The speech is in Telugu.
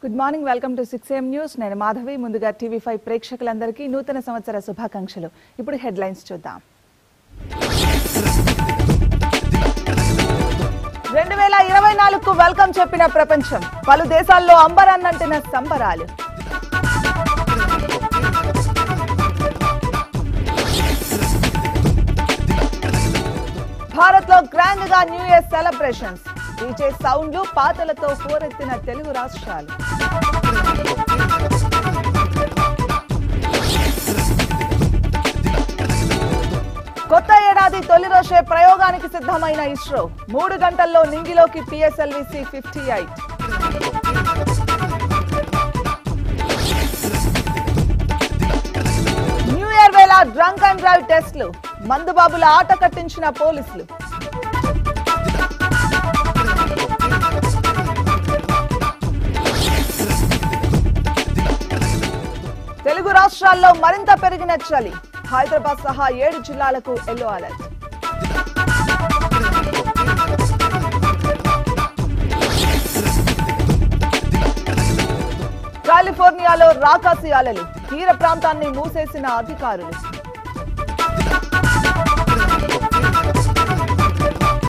good morning welcome to six AM news నేను మాధవి ముందుగా టీవీ ఫైవ్ ప్రేక్షకులందరికీ నూతన సంవత్సర శుభాకాంక్షలు ఇప్పుడు హెడ్లైన్స్ చూద్దాం రెండు వేల ఇరవై నాలుగుకు వెల్కమ్ చెప్పిన ప్రపంచం పలు దేశాల్లో అంబరాన్నంటిన సంబరాలు భారత్ లో గ్రాండ్ గా న్యూ ఇయర్ సెలబ్రేషన్స్ డీజే సౌండ్లు పాటలతో హోరెత్తిన తెలుగు రాష్ట్రాలు కొత్త ఏడాది తొలి రోజే ప్రయోగానికి సిద్ధమైన ఇస్రో మూడు గంటల్లో నింగిలోకి PSLV C fifty eight new year వేళ డ్రంక్ అండ్ డ్రైవ్ టెస్ట్లు మందుబాబుల ఆట కట్టించిన పోలీసులు తెలుగు రాష్ట్రాల్లో మరింత పెరిగిన చలి హైదరాబాద్ సహా ఏడు జిల్లాలకు ఎల్లో అలర్ట్ కాలిఫోర్నియాలో రాకాసి అలలు తీర ప్రాంతాన్ని మూసేసిన అధికారులు